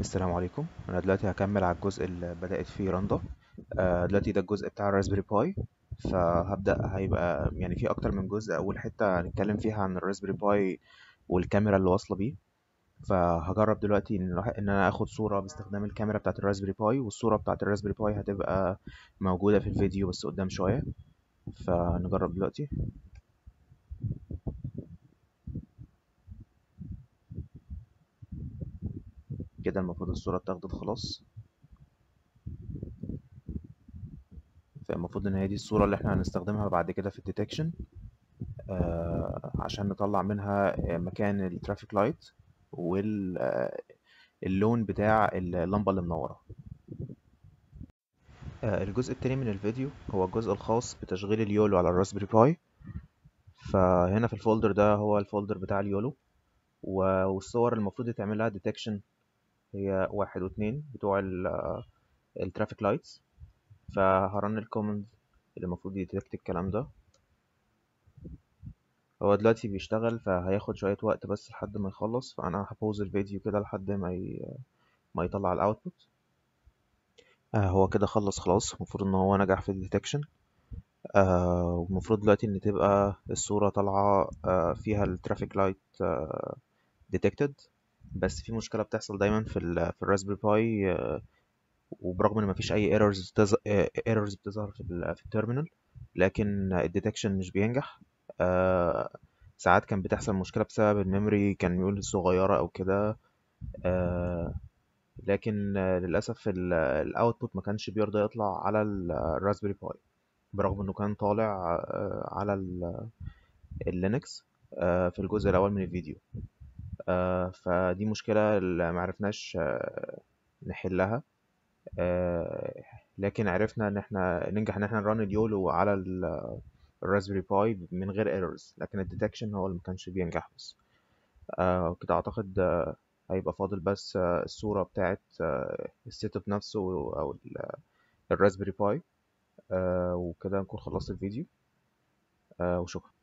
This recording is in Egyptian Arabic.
السلام عليكم انا دلوقتي هكمل على الجزء اللي بدأت فيه رندا آه، دلوقتي ده الجزء بتاع الراسبيري باي فهبدأ هيبقى يعني في اكتر من جزء اول حتة هنتكلم فيها عن الراسبيري باي والكاميرا اللي واصلة بيه فهجرب دلوقتي ان راح- إن انا اخد صورة باستخدام الكاميرا بتاعت الراسبيري باي والصورة بتاعت الراسبيري باي هتبقى موجودة في الفيديو بس قدام شوية فنجرب دلوقتي كده المفروض الصورة اتاخدت خلاص فالمفروض ان هي دي الصورة اللي احنا هنستخدمها بعد كده في الديتكشن آه، عشان نطلع منها آه، مكان الترافيك لايت واللون بتاع اللمبة اللي منورة آه، الجزء التاني من الفيديو هو الجزء الخاص بتشغيل اليولو على الراسبيري باي فهنا في الفولدر ده هو الفولدر بتاع اليولو و- والصور المفروض يتعمل لها ديتكشن هي واحد واتنين بتوع الترافيك لايتس فهرن الكوماند اللي المفروض يديتكت الكلام ده هو دلوقتي بيشتغل فهياخد شوية وقت بس لحد ما يخلص فأنا هبوز الفيديو كده لحد ما ي... ما يطلع الأوتبوت آه هو كده خلص خلاص المفروض إن هو نجح في الديتكشن آه والمفروض دلوقتي إن تبقى الصورة طالعة آه فيها الترافيك لايت ديتكتد بس في مشكلة بتحصل دايما في ال في الراسبيري باي آه وبرغم إن مفيش أي ايرورز بتظهر ايرورز بتظهر في ال في التيرمينال لكن الديتكشن مش بينجح آه ساعات كان بتحصل مشكلة بسبب الميموري كان يقول صغيرة أو كده آه لكن آه للأسف الأوتبوت ما كانش بيرضى يطلع على الراسبيري باي برغم إنه كان طالع آه على اللينكس آه في الجزء الأول من الفيديو آه فدي مشكلة اللي معرفناش آه نحلها آه لكن عرفنا ان احنا ننجح ان احنا نرن اليولو على الراسبيري باي من غير ايرورز لكن الديتكشن هو اللي ما كانش بينجح بس آه كده اعتقد آه هيبقى فاضل بس آه الصورة بتاعت آه السيت اب نفسه او الراسبيري باي آه وكده نكون خلصت الفيديو آه وشكرا